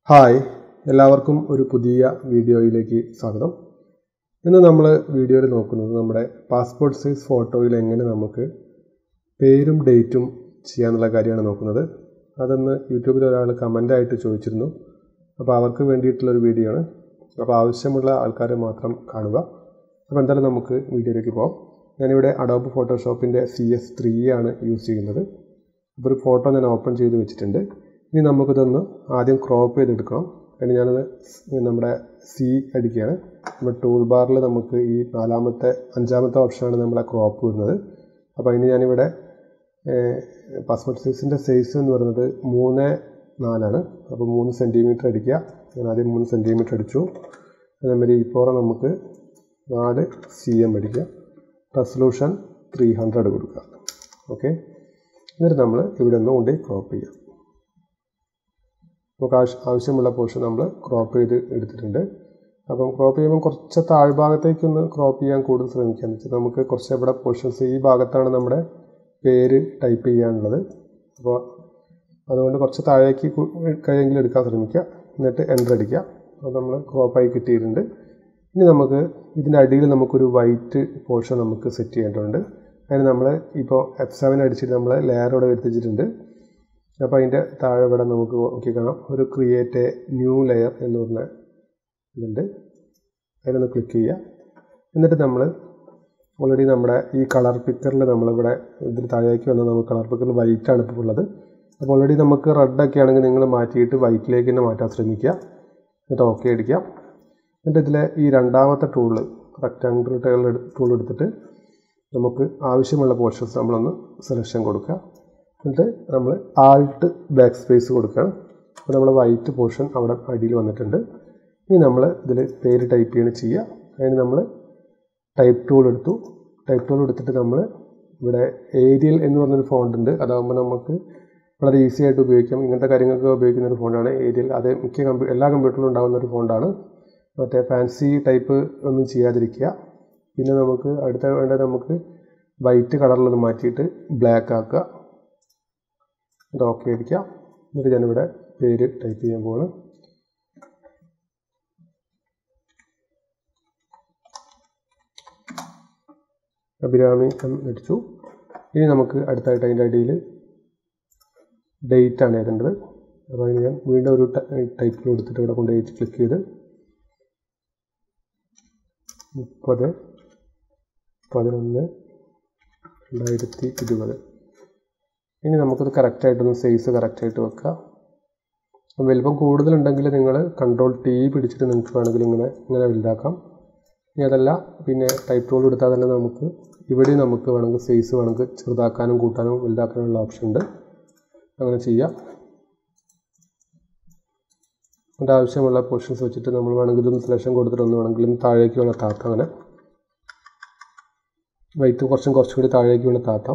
hi എല്ലാവർക്കും ഒരു പുതിയ വീഡിയോയിലേക്ക് സ്വാഗതം ഇന്ന് നമ്മൾ വീഡിയോയിൽ നോക്കുന്നത് നമ്മുടെ പാസ്പോർട്ട് സൈസ് ഫോട്ടോയിൽ എങ്ങനെ നമുക്ക് പേരും ഡേറ്റും ചെയ്യാന്നുള്ള കാര്യമാണ് നോക്കുന്നത് അതൊന്ന് യൂട്യൂബിൽ ഒരാൾ കമൻ്റായിട്ട് ചോദിച്ചിരുന്നു അപ്പോൾ അവർക്ക് വേണ്ടിയിട്ടുള്ളൊരു വീഡിയോ ആണ് അപ്പോൾ ആവശ്യമുള്ള ആൾക്കാർ മാത്രം കാണുക അപ്പോൾ എന്തായാലും നമുക്ക് വീഡിയോയിലേക്ക് പോകാം ഞാനിവിടെ അഡോബ് ഫോട്ടോഷോപ്പിൻ്റെ സി എസ് ത്രീ ആണ് യൂസ് ചെയ്യുന്നത് അപ്പോൾ ഒരു ഫോട്ടോ ഞാൻ ഓപ്പൺ ചെയ്ത് വെച്ചിട്ടുണ്ട് ഇനി നമുക്കിതൊന്ന് ആദ്യം ക്രോപ്പ് ചെയ്തെടുക്കണം അതിന് ഞാനത് നമ്മുടെ സി അടിക്കുകയാണ് നമ്മുടെ ടൂൾ ബാറിൽ നമുക്ക് ഈ നാലാമത്തെ അഞ്ചാമത്തെ ഓപ്ഷനാണ് നമ്മളെ ക്രോപ്പ് വരുന്നത് അപ്പോൾ അതിന് ഞാനിവിടെ പാസ്പോർട്ട് സൈസിൻ്റെ സൈസ് എന്ന് പറയുന്നത് മൂന്ന് നാലാണ് അപ്പോൾ മൂന്ന് സെൻറ്റിമീറ്റർ അടിക്കുക ഞാൻ ആദ്യം മൂന്ന് സെൻറ്റിമീറ്റർ അടിച്ചു അതേമാതിരി ഇപ്പോൾ നമുക്ക് നാല് സി എം അടിക്കുക റെസൊല്യൂഷൻ ത്രീ ഹൺഡ്രഡ് കൊടുക്കുക ഓക്കെ എന്നിട്ട് നമ്മൾ ഇവിടെ നിന്ന് കൊണ്ട് ക്രോപ്പ് ചെയ്യാം നമുക്ക് ആവശ്യ ആവശ്യമുള്ള പോർഷൻ നമ്മൾ ക്രോപ്പ് ചെയ്ത് എടുത്തിട്ടുണ്ട് അപ്പം ക്രോപ്പ് ചെയ്യുമ്പോൾ കുറച്ച് താഴ്ഭാഗത്തേക്കൊന്ന് ക്രോപ്പ് ചെയ്യാൻ കൂടുതൽ ശ്രമിക്കുക എന്ന് വെച്ചാൽ നമുക്ക് കുറച്ച് ഇവിടെ പോർഷൻസ് ഈ ഭാഗത്താണ് നമ്മുടെ പേര് ടൈപ്പ് ചെയ്യാനുള്ളത് അപ്പോൾ അതുകൊണ്ട് കുറച്ച് താഴേക്ക് കഴിയെങ്കിലും എടുക്കാൻ ശ്രമിക്കുക എന്നിട്ട് എൻ്റർ അടിക്കുക അപ്പോൾ നമ്മൾ ക്രോപ്പായി കിട്ടിയിട്ടുണ്ട് ഇനി നമുക്ക് ഇതിൻ്റെ അടിയിൽ നമുക്കൊരു വൈറ്റ് പോർഷൻ നമുക്ക് സെറ്റ് ചെയ്യേണ്ടതുണ്ട് അതിന് നമ്മൾ ഇപ്പോൾ എഫ് സെവൻ അടിച്ചിട്ട് നമ്മൾ ലെയറോടെ വരുത്തിച്ചിട്ടുണ്ട് അപ്പോൾ അതിൻ്റെ താഴെ ഇവിടെ നമുക്ക് നോക്കി കാണാം ഒരു ക്രിയേറ്റ് എ ന്യൂ ലെയർ എന്ന് പറഞ്ഞ ഇതുണ്ട് അതിലൊന്ന് ക്ലിക്ക് ചെയ്യുക എന്നിട്ട് നമ്മൾ ഓൾറെഡി നമ്മുടെ ഈ കളർ പിക്കറിൽ നമ്മളിവിടെ ഇതിൽ താഴേക്ക് വന്നാൽ നമുക്ക് കളർ പിക്കറിൽ വൈറ്റ് ആണ് ഇപ്പോൾ ഉള്ളത് അപ്പോൾ ഓൾറെഡി നമുക്ക് റെഡൊക്കെ ആണെങ്കിൽ നിങ്ങൾ മാറ്റിയിട്ട് വൈറ്റിലേക്ക് തന്നെ മാറ്റാൻ ശ്രമിക്കുക എന്നിട്ട് ഓക്കെ അടിക്കുക എന്നിട്ട് ഇതിലെ ഈ രണ്ടാമത്തെ ടൂള് റെക്റ്റാങ്കിൾ ടൂൾ എടുത്തിട്ട് നമുക്ക് ആവശ്യമുള്ള പോർഷൻസ് നമ്മളൊന്ന് സെലക്ഷൻ കൊടുക്കുക എന്നിട്ട് നമ്മൾ ആൾട്ട് ബാക്ക് സ്പേസ് കൊടുക്കുകയാണ് അപ്പോൾ നമ്മൾ വൈറ്റ് പോർഷൻ അവിടെ അടിയിൽ വന്നിട്ടുണ്ട് ഇനി നമ്മൾ ഇതിൽ പേര് ടൈപ്പ് ചെയ്യണം ചെയ്യുക അതിന് നമ്മൾ ടൈപ്പ് ടൂൾ എടുത്തു ടൈപ്പ് ടൂൾ എടുത്തിട്ട് നമ്മൾ ഇവിടെ ഏരിയൽ എന്ന് പറഞ്ഞൊരു ഫോണ്ട് ഉണ്ട് അതാകുമ്പോൾ നമുക്ക് വളരെ ഈസി ആയിട്ട് ഉപയോഗിക്കാം ഇങ്ങനത്തെ കാര്യങ്ങൾക്ക് ഉപയോഗിക്കുന്ന ഒരു ഫോണ്ടാണ് ഏരിയൽ അത് മിക്ക കമ്പ്യൂ എല്ലാ കമ്പ്യൂട്ടറിലും ഉണ്ടാകുന്ന ഒരു ഫോണ്ടാണ് മറ്റേ ഫാൻസി ടൈപ്പ് ഒന്നും ചെയ്യാതിരിക്കുക പിന്നെ നമുക്ക് അടുത്ത വേണ്ടത് നമുക്ക് വൈറ്റ് കളറിലൊന്ന് മാറ്റിയിട്ട് ബ്ലാക്ക് ആക്കുക ഇത് ഓക്കെ അടിക്കുക എന്നിട്ട് ഞാനിവിടെ പേര് ടൈപ്പ് ചെയ്യാൻ പോവാണ് അഭിരാമി എം അടിച്ചു ഇനി നമുക്ക് അടുത്തായിട്ട് അതിൻ്റെ അടിയിൽ ഡേറ്റ് ആണ് എഴുതേണ്ടത് അപ്പോൾ അതിന് ഞാൻ വീണ്ടും ഒരു ടൈപ്പിൽ കൊടുത്തിട്ട് ഇവിടെ കൊണ്ട് ക്ലിക്ക് ചെയ്ത് മുപ്പത് പതിനൊന്ന് രണ്ടായിരത്തി ഇരുപത് ഇനി നമുക്കത് കറക്റ്റായിട്ടൊന്ന് സൈസ് കറക്റ്റായിട്ട് വെക്കാം വലുപ്പം കൂടുതലുണ്ടെങ്കിൽ നിങ്ങൾ കൺട്രോൾ ടി പിടിച്ചിട്ട് നിങ്ങൾക്ക് വേണമെങ്കിൽ ഇങ്ങനെ ഇങ്ങനെ വലുതാക്കാം ഇനി അതല്ല പിന്നെ ടൈപ്പ് ടൂൾ എടുത്താൽ തന്നെ നമുക്ക് ഇവിടെ നമുക്ക് വേണമെങ്കിൽ സൈസ് വേണമെങ്കിൽ ചെറുതാക്കാനും കൂട്ടാനും വലുതാക്കാനുള്ള ഓപ്ഷൻ ഉണ്ട് അങ്ങനെ ചെയ്യാം അതിൻ്റെ ആവശ്യമുള്ള പോർഷൻസ് വെച്ചിട്ട് നമ്മൾ വേണമെങ്കിൽ ഇതൊന്ന് സെലക്ഷൻ കൊടുത്തിട്ട് ഒന്ന് വേണമെങ്കിൽ താഴേക്ക് വേണം താത്താം അങ്ങനെ വൈറ്റ് കുറച്ചും കുറച്ചും കൂടി താഴേക്ക് വേണം താത്താം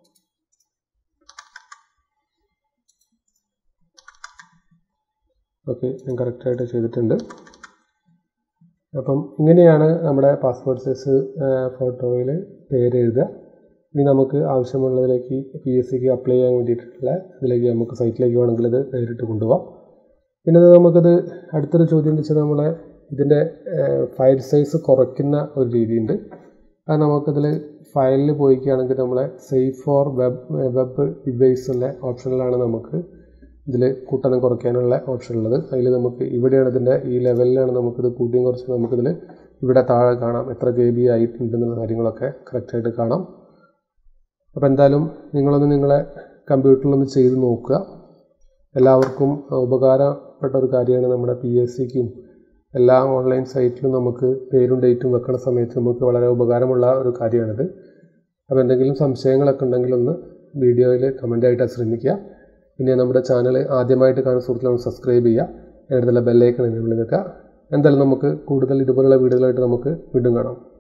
ഓക്കെ ഞാൻ കറക്റ്റായിട്ട് ചെയ്തിട്ടുണ്ട് അപ്പം ഇങ്ങനെയാണ് നമ്മുടെ പാസ്പോർട്ട് സൈസ് ഫോട്ടോയിൽ പേര് എഴുതുക ഇനി നമുക്ക് ആവശ്യമുള്ളതിലേക്ക് പി എസ് സിക്ക് അപ്ലൈ ചെയ്യാൻ വേണ്ടിയിട്ടുള്ള ഇതിലേക്ക് നമുക്ക് സൈറ്റിലേക്ക് വേണമെങ്കിൽ ഇത് നേരിട്ട് കൊണ്ടുപോകാം പിന്നെ നമുക്കത് അടുത്തൊരു ചോദ്യം എന്ന് വെച്ചാൽ നമ്മളെ ഇതിൻ്റെ ഫയൽ സൈസ് കുറയ്ക്കുന്ന ഒരു രീതിയുണ്ട് അത് നമുക്കതിൽ ഫയലിൽ പോയിക്കുകയാണെങ്കിൽ നമ്മളെ safe for web web device ഉള്ള ഓപ്ഷനിലാണ് നമുക്ക് ഇതിൽ കൂട്ടാനും കുറയ്ക്കാനുള്ള ഓപ്ഷൻ ഉള്ളത് അതിൽ നമുക്ക് ഇവിടെയാണ് ഇതിൻ്റെ ഈ ലെവലിലാണ് നമുക്കിത് കൂട്ടിയും കുറച്ച് നമുക്കിതിൽ ഇവിടെ താഴെ കാണാം എത്ര ജെ ബി ആയിട്ടുണ്ടെന്നുള്ള കാര്യങ്ങളൊക്കെ കറക്റ്റായിട്ട് കാണാം അപ്പോൾ എന്തായാലും നിങ്ങളൊന്ന് നിങ്ങളെ കമ്പ്യൂട്ടറിലൊന്ന് ചെയ്ത് നോക്കുക എല്ലാവർക്കും ഉപകാരപ്പെട്ട ഒരു കാര്യമാണ് നമ്മുടെ പി എസ് സിക്കും എല്ലാ ഓൺലൈൻ സൈറ്റിലും നമുക്ക് പേരും ഡേറ്റും വെക്കുന്ന സമയത്ത് നമുക്ക് വളരെ ഉപകാരമുള്ള ഒരു കാര്യമാണിത് അപ്പോൾ എന്തെങ്കിലും സംശയങ്ങളൊക്കെ ഉണ്ടെങ്കിൽ ഒന്ന് വീഡിയോയിൽ കമൻ്റായിട്ട് ശ്രമിക്കുക പിന്നെ നമ്മുടെ ചാനൽ ആദ്യമായിട്ട് കാണുന്ന സുഹൃത്തുക്കളെ സബ്സ്ക്രൈബ് ചെയ്യുക അടുത്തുള്ള ബെല്ലൈക്കൺ എന്നെ വിളിക്കുക എന്തായാലും നമുക്ക് കൂടുതൽ ഇതുപോലുള്ള വീഡിയോകളായിട്ട് നമുക്ക് വീണ്ടും കാണാം